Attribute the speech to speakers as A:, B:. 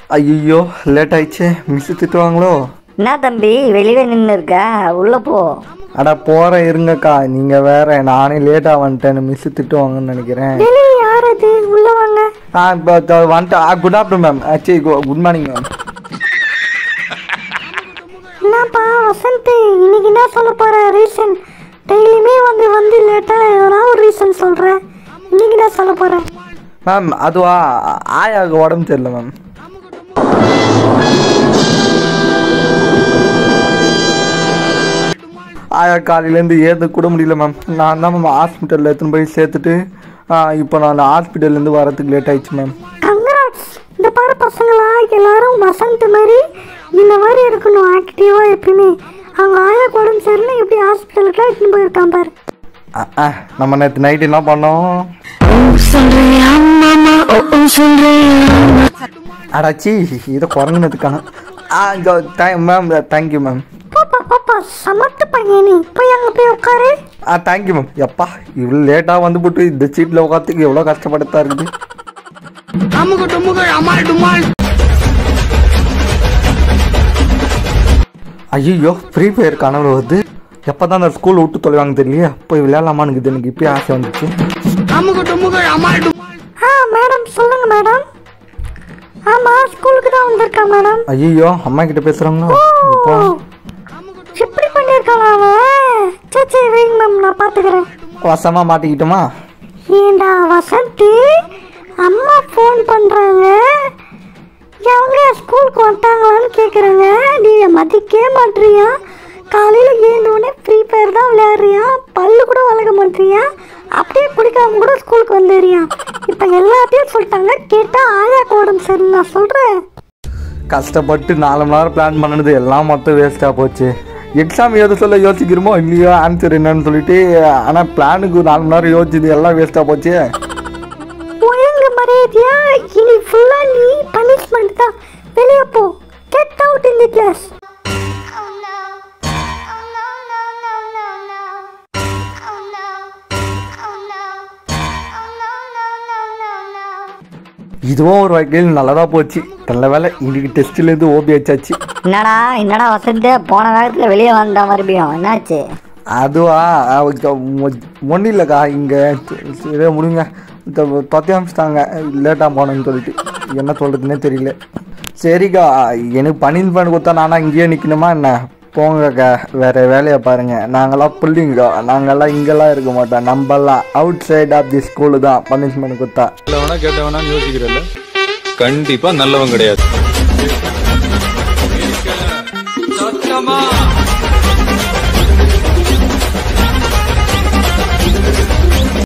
A: ஐயோ லேட் ஆயிடுச்சு மிஸ் திட்டுவாங்களோ
B: என்ன தம்பி வெளியே நின்று இருக்க உள்ள போ
A: அட போற இருங்கக்கா நீங்க வேற நானே லேட்டா வந்துட்டேன் மிஸ் திட்டுவாங்கன்னு நினைக்கிறேன்
B: வெளியே யார் அது உள்ள வாங்க
A: ஆ இப்போ வந்துட்டு good afternoon ma'am actually good morning ma'am
B: என்னப்பா வசந்த் இன்னைக்கு என்ன சொல்ல போற ரீசன் டெய்லியுமே வந்து வந்து லேட்டா எதனா ஒரு ரீசன் சொல்ற இன்னைக்கு என்ன சொல்ல போற
A: மேம் அதுவா ஆயாவுக்கு உடம்பு தெரியல மேம் ஆயா காலையிலேருந்து ஏது கூட முடியல மேம் நான் தான் மேம் ஹாஸ்பிட்டலில் எடுத்துன்னு போய் சேர்த்துட்டு ஆ, இப்போ நான் ஹாஸ்பிட்டல்லேருந்து வரதுக்கு லேட் ஆயிடுச்சு மேம்
B: கங்க்ராட்ஸ் இந்த பாரு பசங்களா எல்லாரும் வசந்த் மாதிரி இந்த மாதிரி இருக்கணும் ஆக்டிவா எப்பயுமே அவங்க ஆயா உடம்பு சரியில்லை எப்படி ஹாஸ்பிட்டலுக்குலாம் எடுத்துன்னு போயிருக்கான் பாரு
A: ஆ, ஆ, நம்ம நேற்று நைட் என்ன பண்ணோம் அடாச்சி இதை குரங்குனதுக்கான ஆ மேம் தேங்க்யூ மேம்
B: பாப்பா பாப்பா சமத்து பையனே போய் அங்க போய் உட்காரு
A: ஆ தேங்க்யூ மேம் எப்பா இவ்வளோ லேட்டாக வந்து போட்டு இந்த சீட்டில் உட்காந்துக்கு எவ்வளோ கஷ்டப்பட்டுதான் இருக்குது ஐயோ ஃப்ரீ ஃபயர் கனவு வருது எப்போ தான் அந்த ஸ்கூல் விட்டு தொலைவாங்க தெரியலையே போய் விளையாடலாமான்னு இருக்குது எனக்கு இப்பயே ஆசை வந்துச்சு
B: ஆ மேடம் சொல்லுங்க மேடம் ஆமா ஸ்கூலுக்கு தான் வந்திருக்கா மேடம்
A: ஐயோ அம்மா கிட்ட பேசுகிறாங்களோ இப்போ
B: எப்படி பண்ணியிருக்காளா அவன் சரி சரி வைங்க மேம் நான் பார்த்துக்கிறேன்
A: வசமாக மாட்டிக்கிட்டோமா
B: ஏண்டா வசந்தி அம்மா ஃபோன் பண்ணுறாங்க அவங்க ஸ்கூலுக்கு வந்துட்டாங்களான்னு கேட்குறாங்க நீ மதிக்கவே மாட்றியா காலையில் ஏந்தோடனே ஃப்ரீ ஃபயர் தான் விளையாடுறியா பல்லு கூட வளர்க்க மாட்றியா அப்படியே குடிக்காம கூட ஸ்கூலுக்கு வந்துடுறியா இப்போ எல்லாத்தையும் சொல்லிட்டாங்க கேட்டால் ஆயா உடம்பு சரி நான் சொல்கிறேன்
A: கஷ்டப்பட்டு நாலு மணி நேரம் பிளான் பண்ணது எல்லாம் மொத்தம் வேஸ்ட்டாக போச்சு எக்ஸாம் எது சொல்ல யோசிக்கிறோமோ இல்லையோ ஆன்சர் என்னன்னு சொல்லிட்டு ஆனால் பிளானுக்கு நாலு மணி நேரம் யோசிச்சது எல்லாம் வேஸ்ட்டாக போச்சு
B: ஒழுங்கு மரியாதையா இனி ஃபுல்லாக நீ பனிஷ்மெண்ட் தான் வெளியே போ get out in the class
C: Oh no. Oh no, no, no, no, no. Oh no. Oh no. Oh no, no, no, no, no.
A: இதுவும் ஒரு வகையில் நல்லதாக போச்சு நல்ல வேலை இன்னைக்கு டெஸ்ட்லேருந்து ஓபி வச்சாச்சு
B: என்னடா என்னடா வசந்த் போன நேரத்தில் வெளியே வந்தா மறுபடியும் என்னாச்சு
A: அதுவா ஒன்றும் இல்லைக்கா இங்கே இதே முடிங்க தொத்தி அமிச்சிட்டாங்க லேட்டாக போனேன்னு சொல்லிட்டு என்ன சொல்கிறதுனே தெரியல சரிக்கா எனக்கு பனிஷ்மெண்ட் கொடுத்தா நானா இங்கேயே நிற்கணுமா என்ன போங்கக்கா வேற வேலையை பாருங்க நாங்களாம் பிள்ளைங்க நாங்கெல்லாம் இங்கெல்லாம் இருக்க மாட்டோம் நம்மலாம் outside of the school தான் பனிஷ்மெண்ட் கொடுத்தா
D: நல்லவனா கேட்டவனான்னு யோசிக்கிறல்ல கண்டிப்பா நல்லவன் கிடையாது